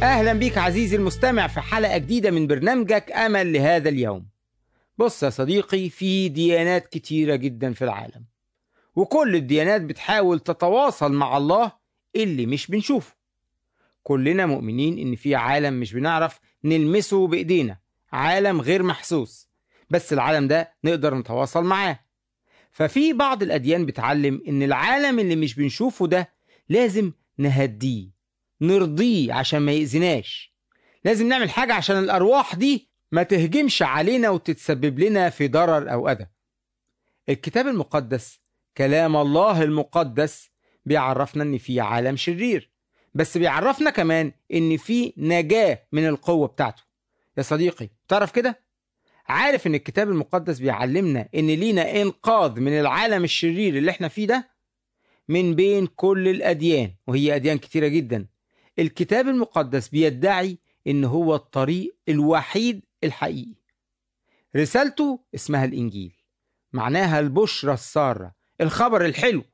أهلا بيك عزيزي المستمع في حلقة جديدة من برنامجك أمل لهذا اليوم بص يا صديقي في ديانات كتيرة جدا في العالم وكل الديانات بتحاول تتواصل مع الله اللي مش بنشوفه كلنا مؤمنين إن في عالم مش بنعرف نلمسه بإيدينا عالم غير محسوس بس العالم ده نقدر نتواصل معاه ففي بعض الأديان بتعلم إن العالم اللي مش بنشوفه ده لازم نهديه نرضيه عشان ما يأذناش لازم نعمل حاجة عشان الأرواح دي ما تهجمش علينا وتتسبب لنا في ضرر أو أذى الكتاب المقدس كلام الله المقدس بيعرفنا إن في عالم شرير بس بيعرفنا كمان إن في نجاة من القوة بتاعته يا صديقي تعرف كده؟ عارف إن الكتاب المقدس بيعلمنا إن لينا إنقاذ من العالم الشرير اللي إحنا فيه ده من بين كل الأديان وهي أديان كتيرة جدا الكتاب المقدس بيدعي إن هو الطريق الوحيد الحقيقي رسالته اسمها الإنجيل معناها البشرى السارة الخبر الحلو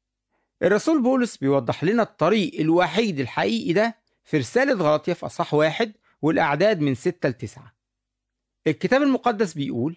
الرسول بولس بيوضح لنا الطريق الوحيد الحقيقي ده في رسالة غلاطيا في أصح واحد والأعداد من ستة لتسعة الكتاب المقدس بيقول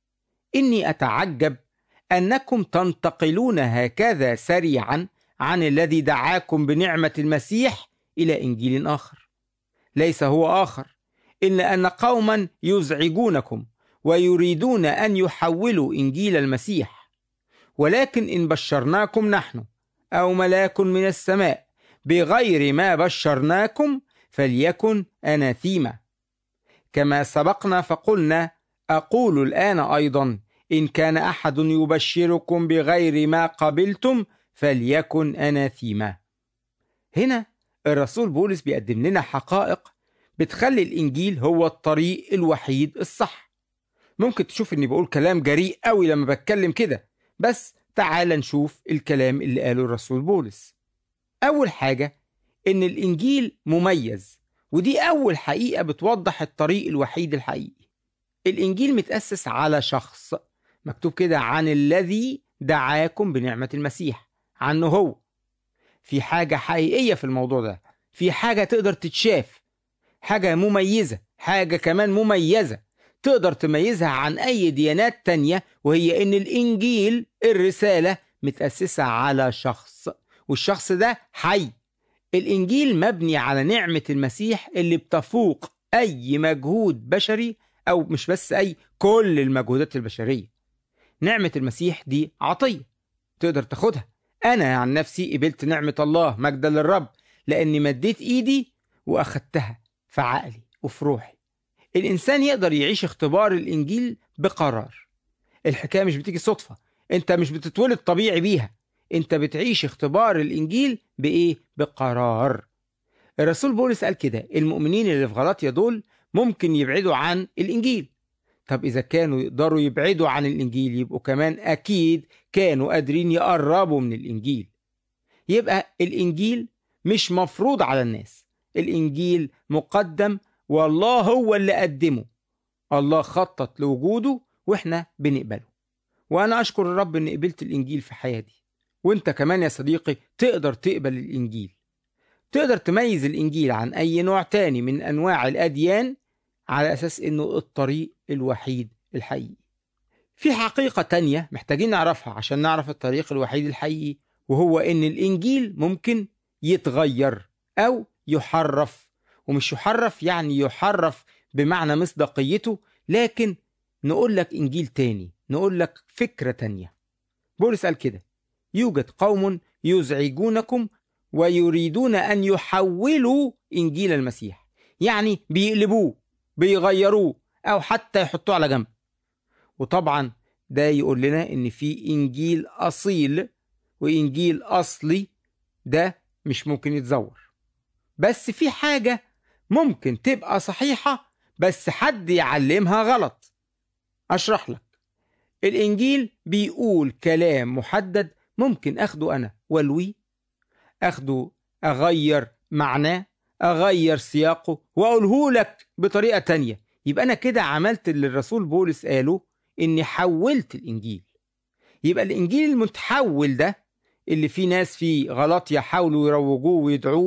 إني أتعجب أنكم تنتقلون هكذا سريعا عن الذي دعاكم بنعمة المسيح إلى إنجيل آخر ليس هو آخر إلا أن قوما يزعجونكم ويريدون أن يحولوا إنجيل المسيح ولكن إن بشرناكم نحن أو ملاك من السماء بغير ما بشرناكم فليكن أناثيما كما سبقنا فقلنا أقول الآن أيضا إن كان أحد يبشركم بغير ما قبلتم فليكن أناثيما هنا الرسول بولس بيقدم لنا حقائق بتخلي الإنجيل هو الطريق الوحيد الصح ممكن تشوف إني بقول كلام جريء قوي لما بتكلم كده بس تعال نشوف الكلام اللي قاله الرسول بولس أول حاجة إن الإنجيل مميز ودي أول حقيقة بتوضح الطريق الوحيد الحقيقي الإنجيل متأسس على شخص مكتوب كده عن الذي دعاكم بنعمة المسيح عنه هو في حاجة حقيقية في الموضوع ده في حاجة تقدر تتشاف حاجة مميزة حاجة كمان مميزة تقدر تميزها عن أي ديانات تانية وهي إن الإنجيل الرسالة متأسسة على شخص والشخص ده حي الإنجيل مبني على نعمة المسيح اللي بتفوق أي مجهود بشري أو مش بس أي كل المجهودات البشرية نعمة المسيح دي عطية تقدر تاخدها أنا عن نفسي قبلت نعمة الله مجدا للرب لأني مديت إيدي وأخدتها في عقلي وفي روحي الإنسان يقدر يعيش اختبار الإنجيل بقرار الحكاية مش بتيجي صدفة أنت مش بتتولد طبيعي بيها أنت بتعيش اختبار الإنجيل بإيه؟ بقرار الرسول بولس قال كده المؤمنين اللي في غلاطيا دول ممكن يبعدوا عن الإنجيل طب إذا كانوا يقدروا يبعدوا عن الإنجيل يبقوا كمان أكيد كانوا قادرين يقربوا من الإنجيل يبقى الإنجيل مش مفروض على الناس الإنجيل مقدم والله هو اللي قدمه الله خطط لوجوده وإحنا بنقبله وأنا أشكر الرب إني قبلت الإنجيل في حياتي وإنت كمان يا صديقي تقدر تقبل الإنجيل تقدر تميز الإنجيل عن أي نوع تاني من أنواع الأديان على أساس إنه الطريق الوحيد الحقيقي في حقيقة تانية محتاجين نعرفها عشان نعرف الطريق الوحيد الحقيقي وهو إن الإنجيل ممكن يتغير أو يحرف ومش يحرف يعني يحرف بمعنى مصداقيته لكن نقول لك إنجيل تاني نقول لك فكرة تانية بولس قال كده يوجد قوم يزعجونكم ويريدون أن يحولوا إنجيل المسيح يعني بيقلبوه بيغيروه أو حتى يحطوه على جنب وطبعا ده يقول لنا إن في إنجيل أصيل وإنجيل أصلي ده مش ممكن يتزور بس في حاجة ممكن تبقى صحيحة بس حد يعلمها غلط أشرح لك الإنجيل بيقول كلام محدد ممكن أخده أنا والويه أخده أغير معناه أغير سياقه وأقوله لك بطريقة تانية يبقى أنا كده عملت اللي الرسول بولس قاله إني حولت الإنجيل يبقى الإنجيل المتحول ده اللي فيه ناس في غلط يحاولوا يروجوه ويدعوه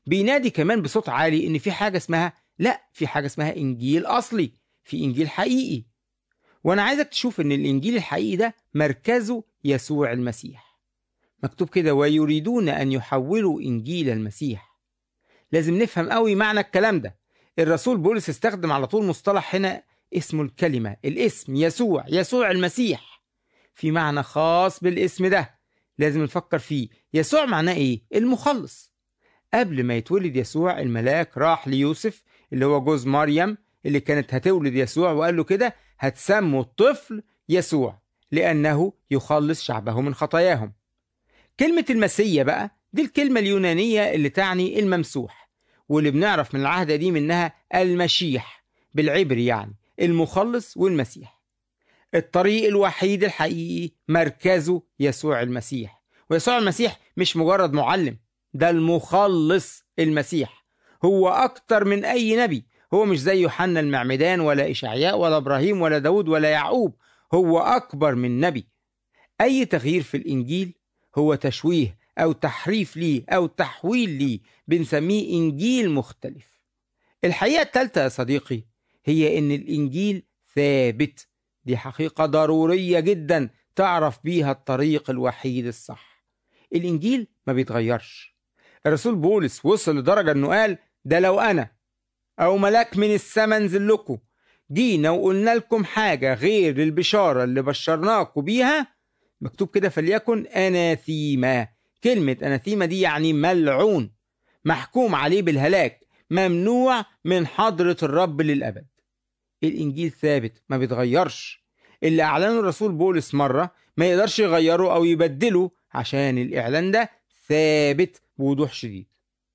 بينادي كمان بصوت عالي ان في حاجه اسمها لا في حاجه اسمها انجيل اصلي في انجيل حقيقي وانا عايزك تشوف ان الانجيل الحقيقي ده مركزه يسوع المسيح مكتوب كده ويريدون ان يحولوا انجيل المسيح لازم نفهم قوي معنى الكلام ده الرسول بولس استخدم على طول مصطلح هنا اسمه الكلمه الاسم يسوع يسوع المسيح في معنى خاص بالاسم ده لازم نفكر فيه يسوع معناه ايه المخلص قبل ما يتولد يسوع الملاك راح ليوسف اللي هو جوز مريم اللي كانت هتولد يسوع وقال له كده هتسموا الطفل يسوع لأنه يخلص شعبه من خطاياهم كلمة المسيا بقى دي الكلمة اليونانية اللي تعني الممسوح واللي بنعرف من العهد دي منها المشيح بالعبري يعني المخلص والمسيح الطريق الوحيد الحقيقي مركزه يسوع المسيح ويسوع المسيح مش مجرد معلم ده المخلص المسيح هو أكتر من أي نبي هو مش زي يوحنا المعمدان ولا إشعياء ولا إبراهيم ولا داود ولا يعقوب هو أكبر من نبي أي تغيير في الإنجيل هو تشويه أو تحريف ليه أو تحويل ليه بنسميه إنجيل مختلف الحقيقة الثالثة يا صديقي هي إن الإنجيل ثابت دي حقيقة ضرورية جدا تعرف بيها الطريق الوحيد الصح الإنجيل ما بيتغيرش الرسول بولس وصل لدرجة إنه قال ده لو أنا أو ملاك من السما نزل لكم جينا وقلنا لكم حاجة غير البشارة اللي بشرناكم بيها مكتوب كده فليكن أناثيما كلمة أناثيما دي يعني ملعون محكوم عليه بالهلاك ممنوع من حضرة الرب للأبد الإنجيل ثابت ما بيتغيرش اللي أعلنه الرسول بولس مرة ما يقدرش يغيره أو يبدله عشان الإعلان ده ثابت بوضوح شديد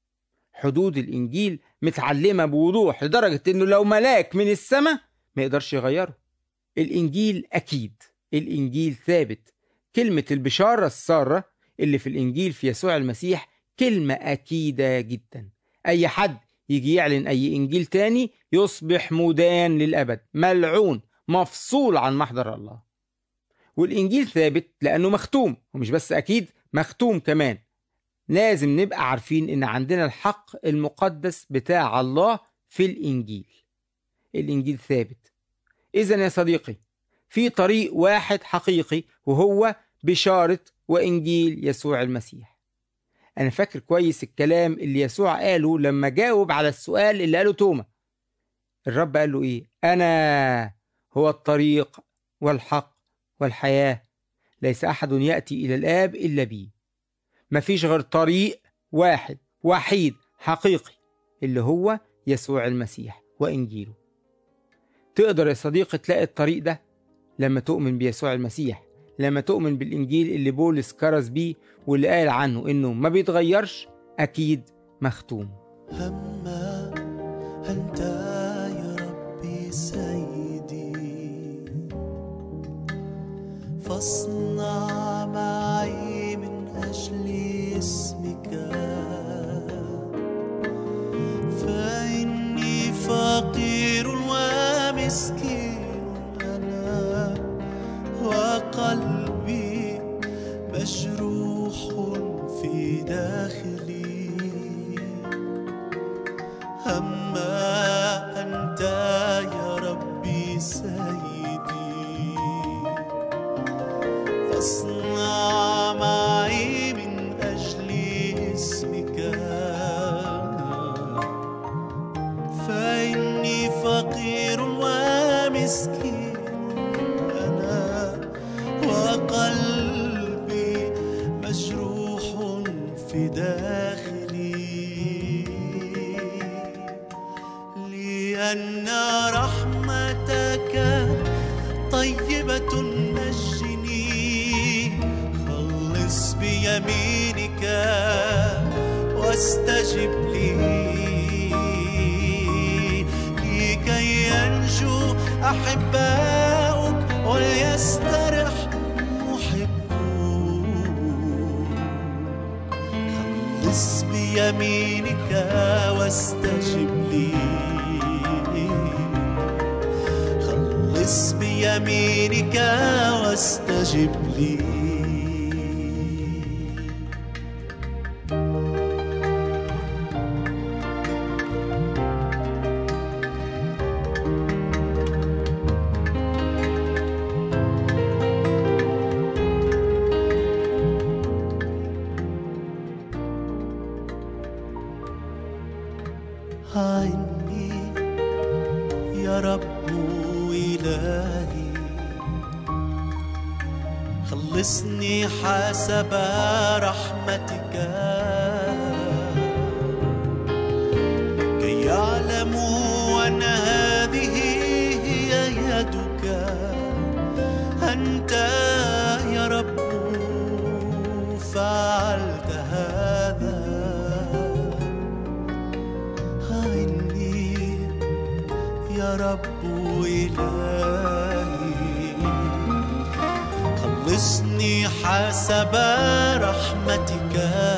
حدود الإنجيل متعلمة بوضوح لدرجة إنه لو ملاك من السماء ما يقدرش يغيره الإنجيل أكيد الإنجيل ثابت كلمة البشارة السارة اللي في الإنجيل في يسوع المسيح كلمة أكيدة جدا أي حد يجي يعلن أي إنجيل تاني يصبح مدان للأبد ملعون مفصول عن محضر الله والإنجيل ثابت لأنه مختوم ومش بس أكيد مختوم كمان لازم نبقى عارفين إن عندنا الحق المقدس بتاع الله في الإنجيل الإنجيل ثابت إذا يا صديقي في طريق واحد حقيقي وهو بشارة وإنجيل يسوع المسيح أنا فاكر كويس الكلام اللي يسوع قاله لما جاوب على السؤال اللي قاله توما الرب قال له إيه أنا هو الطريق والحق والحياة ليس أحد يأتي إلى الآب إلا بي مفيش غير طريق واحد وحيد حقيقي اللي هو يسوع المسيح وإنجيله تقدر يا صديقي تلاقي الطريق ده لما تؤمن بيسوع المسيح لما تؤمن بالإنجيل اللي بولس كرز بيه واللي قال عنه إنه ما بيتغيرش أكيد مختوم هما أنت يا ربي سيدي فاصنع معي من أجل اسمك فإني فقير ومسكين أنا وقلبي مجروح في داخلي أما أنت يا ربي سيدي فاصنع معي من أجل اسمك فإني فقير ومسكين أنا وقلبي مجروح في داخلي لأن رحمتك طيبة نجني خلص بيمينك واستجب لي لكي ينجو أحباؤك وليسترح محبوك خلص بيمينك واستجب لي خلص بيمينك واستجب لي عني يا رب إلهي خلصني حسب رحمتك كي يعلموا أن هذه هي يدك أنت يا رب فعلت هذا عني يا رب إلهي خلصني حسب رحمتك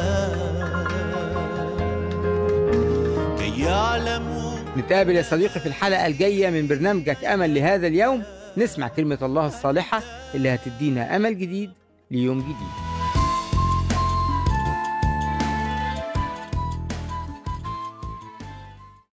كي يعلموا نتقابل يا صديقي في الحلقة الجاية من برنامجك أمل لهذا اليوم نسمع كلمة الله الصالحة اللي هتدينا أمل جديد ليوم جديد